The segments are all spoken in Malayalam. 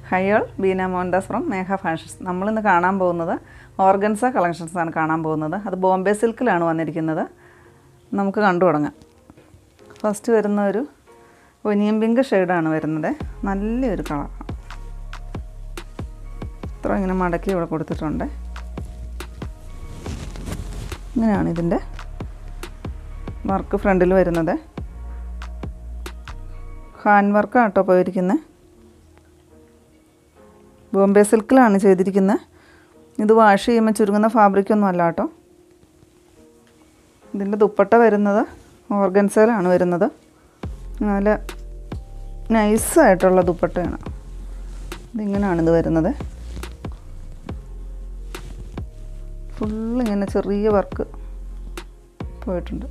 ഹയോൾ ബീന മോഹൻദാസ് ഫ്രം മേഘ ഫാഷൻസ് നമ്മളിന്ന് കാണാൻ പോകുന്നത് ഓർഗൻസ കളക്ഷൻസ് ആണ് കാണാൻ പോകുന്നത് അത് ബോംബെ സിൽക്കിലാണ് വന്നിരിക്കുന്നത് നമുക്ക് കണ്ടു തുടങ്ങാം ഫസ്റ്റ് വരുന്ന ഒരു ഒനിയൻ പിങ്ക് ഷെയ്ഡാണ് വരുന്നത് നല്ലൊരു കളറാണ് ഇത്ര ഇങ്ങനെ മടക്കി ഇവിടെ കൊടുത്തിട്ടുണ്ട് ഇങ്ങനെയാണ് ഇതിൻ്റെ വർക്ക് ഫ്രണ്ടിൽ വരുന്നത് ഹാൻഡ് വർക്കാണ് കേട്ടോ പോയിരിക്കുന്നത് ബോംബെ സിൽക്കിലാണ് ചെയ്തിരിക്കുന്നത് ഇത് വാഷ് ചെയ്യുമ്പോൾ ചുരുങ്ങുന്ന ഫാബ്രിക്കൊന്നും അല്ല കേട്ടോ ഇതിൻ്റെ ദുപ്പട്ട വരുന്നത് ഓർഗൻസയിലാണ് വരുന്നത് നല്ല നൈസായിട്ടുള്ള ദുപ്പട്ടയാണ് ഇതിങ്ങനെയാണ് ഇത് വരുന്നത് ഫുള്ള് ഇങ്ങനെ ചെറിയ വർക്ക് പോയിട്ടുണ്ട്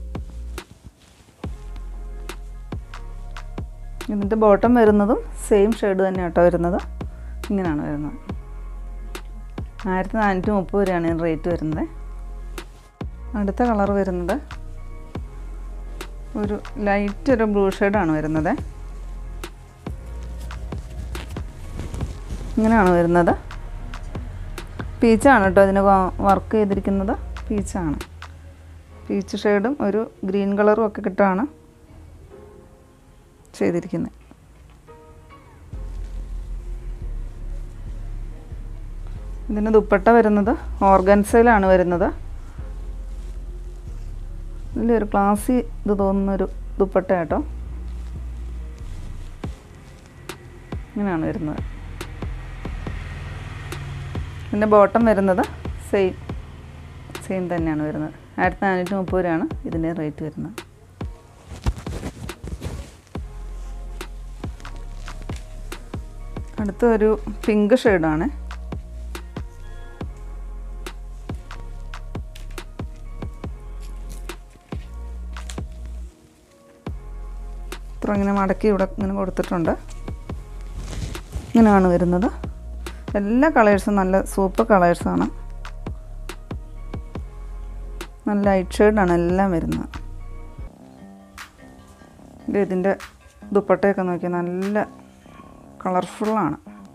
ഇതിൻ്റെ ബോട്ടം വരുന്നതും സെയിം ഷെയ്ഡ് തന്നെ കേട്ടോ വരുന്നത് ഇങ്ങനെയാണ് വരുന്നത് ആയിരത്തി നാനൂറ്റി മുപ്പത് രൂപയാണ് ഇതിന് റേറ്റ് വരുന്നത് അടുത്ത കളർ വരുന്നത് ഒരു ലൈറ്റ് ഒരു ബ്ലൂ ഷെയ്ഡാണ് വരുന്നത് ഇങ്ങനെയാണ് വരുന്നത് പീച്ചാണ് കേട്ടോ ഇതിന് വർക്ക് ചെയ്തിരിക്കുന്നത് പീച്ചാണ് പീച്ച് ഷെയ്ഡും ഒരു ഗ്രീൻ കളറും ഒക്കെ കിട്ടാണ് ചെയ്തിരിക്കുന്നത് ഇതിന് ദുപ്പട്ട വരുന്നത് ഓർഗൻസയിലാണ് വരുന്നത് ഇതിലൊരു ക്ലാസ്സി ഇത് തോന്നുന്നൊരു ദുപ്പട്ട കേട്ടോ ഇങ്ങനെയാണ് വരുന്നത് ഇതിൻ്റെ ബോട്ടം വരുന്നത് സെയിം സെയിം തന്നെയാണ് വരുന്നത് ആയിരത്തി നാനൂറ്റി മുപ്പത് രൂപയാണ് ഇതിൻ്റെ റേറ്റ് വരുന്നത് അടുത്ത ഒരു പിങ്ക് ഷെയ്ഡാണ് ഇത്ര ഇങ്ങനെ മടക്കി ഇവിടെ ഇങ്ങനെ കൊടുത്തിട്ടുണ്ട് ഇങ്ങനെയാണ് വരുന്നത് എല്ലാ കളേഴ്സും നല്ല സൂപ്പർ കളേഴ്സാണ് നല്ല ലൈറ്റ് ഷെയ്ഡാണ് എല്ലാം വരുന്നത് ഇത് ഇതിൻ്റെ ദുപ്പട്ടയൊക്കെ നോക്കിയാൽ നല്ല കളർഫുള്ളാണ്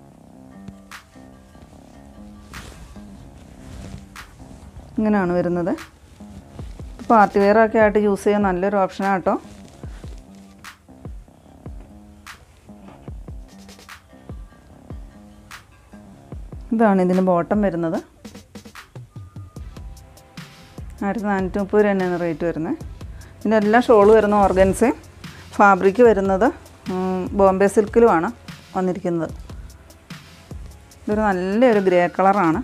ഇങ്ങനെയാണ് വരുന്നത് പാർട്ടി വെയർ ഒക്കെ ആയിട്ട് യൂസ് ചെയ്യാൻ നല്ലൊരു ഓപ്ഷനാണ് കേട്ടോ ഇതാണ് ഇതിന് ബോട്ടം വരുന്നത് ആയിരത്തി നാനൂറ്റി മുപ്പത് രൂപ തന്നെയാണ് റേറ്റ് വരുന്നത് ഇതിൻ്റെ എല്ലാ ഷോള് വരുന്ന ഓർഗൻസ് ഫാബ്രിക് വരുന്നത് ബോംബെ സിൽക്കിലുമാണ് വന്നിരിക്കുന്നത് ഇതൊരു നല്ലൊരു ഗ്രേ കളറാണ്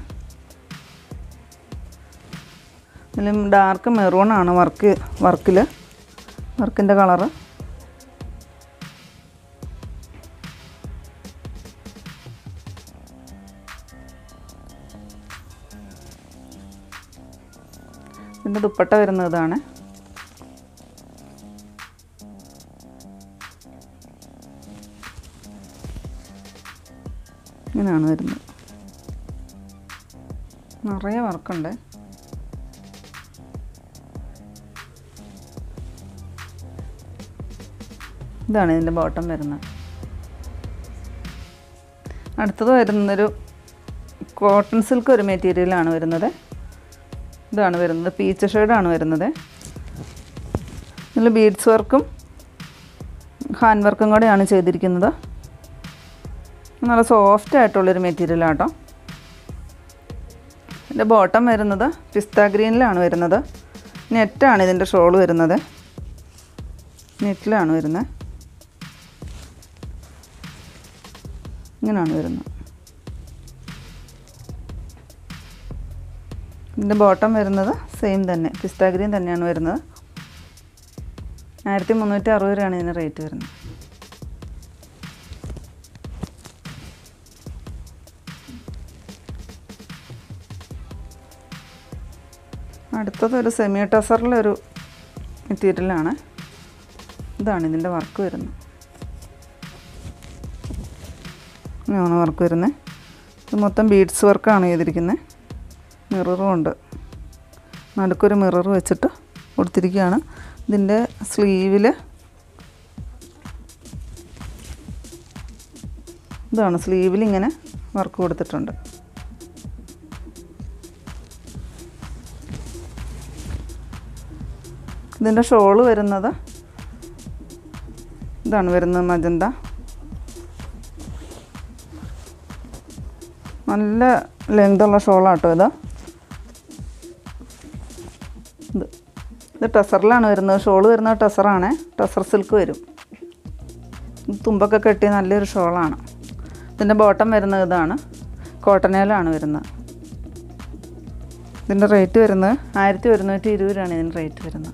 ഇതിലും ഡാർക്ക് മെറൂണാണ് വർക്ക് വർക്കിൽ വർക്കിൻ്റെ കളറ് ഇതിൻ്റെ ദുപ്പട്ട വരുന്നത് ഇതാണ് ഇങ്ങനെയാണ് വരുന്നത് നിറയെ വർക്കുണ്ട് ഇതാണ് ഇതിൻ്റെ ബോട്ടം വരുന്നത് അടുത്തത് വരുന്നൊരു കോട്ടൺ സിൽക്ക് ഒരു മെറ്റീരിയലാണ് വരുന്നത് ഇതാണ് വരുന്നത് പീച്ച് ഷെയ്ഡാണ് വരുന്നത് ഇതിൽ ബീഡ്സ് വർക്കും ഹാൻഡ് വർക്കും കൂടെയാണ് ചെയ്തിരിക്കുന്നത് നല്ല സോഫ്റ്റ് ആയിട്ടുള്ളൊരു മെറ്റീരിയലാണ് കേട്ടോ ഇതിൻ്റെ ബോട്ടം വരുന്നത് പിസ്ത ഗ്രീനിലാണ് വരുന്നത് നെറ്റാണ് ഇതിൻ്റെ ഷോൾ വരുന്നത് നെറ്റിലാണ് വരുന്നത് ഇങ്ങനെയാണ് വരുന്നത് ഇതിൻ്റെ ബോട്ടം വരുന്നത് സെയിം തന്നെ പിസ്ത ഗ്രീൻ തന്നെയാണ് വരുന്നത് ആയിരത്തി മുന്നൂറ്റി അറുപത് രൂപയാണ് ഇതിന് റേറ്റ് വരുന്നത് അടുത്തത് ഒരു സെമി ടസറിലൊരു മെറ്റീരിയലാണ് ഇതാണ് ഇതിൻ്റെ വർക്ക് വരുന്നത് ഇങ്ങനെയാണ് വർക്ക് വരുന്നത് ഇത് മൊത്തം ബീഡ്സ് വർക്കാണ് ചെയ്തിരിക്കുന്നത് മിററും ഉണ്ട് നടുക്കൊരു മിറർ വെച്ചിട്ട് കൊടുത്തിരിക്കുകയാണ് ഇതിൻ്റെ സ്ലീവിൽ ഇതാണ് സ്ലീവിൽ ഇങ്ങനെ വർക്ക് കൊടുത്തിട്ടുണ്ട് ഇതിൻ്റെ ഷോള് വരുന്നത് ഇതാണ് വരുന്നത് മജന്ത നല്ല ലെങ്തുള്ള ഷോളാട്ടോ ഇത് ഇത് ഇത് ടെസറിലാണ് വരുന്നത് ഷോള് വരുന്നത് ടെസറാണ് ടെസർ സിൽക്ക് വരും ഇത് തുമ്പൊക്കെ കെട്ടിയ നല്ലൊരു ഷോളാണ് ഇതിൻ്റെ ബോട്ടം വരുന്നത് ഇതാണ് കോട്ടനയിലാണ് വരുന്നത് ഇതിൻ്റെ റേറ്റ് വരുന്നത് ആയിരത്തി ഒരുന്നൂറ്റി ഇരുപത് രൂപയാണ് ഇതിൻ്റെ റേറ്റ് വരുന്നത്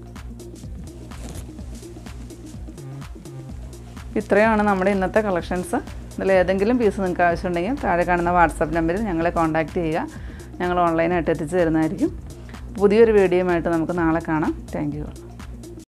ഇത്രയാണ് നമ്മുടെ ഇന്നത്തെ കളക്ഷൻസ് ഇതിൽ ഏതെങ്കിലും പീസ് നിങ്ങൾക്ക് ആവശ്യമുണ്ടെങ്കിൽ താഴെ കാണുന്ന വാട്സാപ്പ് നമ്പറിൽ ഞങ്ങളെ കോൺടാക്റ്റ് ചെയ്യുക ഞങ്ങൾ ഓൺലൈനായിട്ട് എത്തിച്ചു തരുന്നതായിരിക്കും പുതിയൊരു വീഡിയോയുമായിട്ട് നമുക്ക് നാളെ കാണാം താങ്ക് യു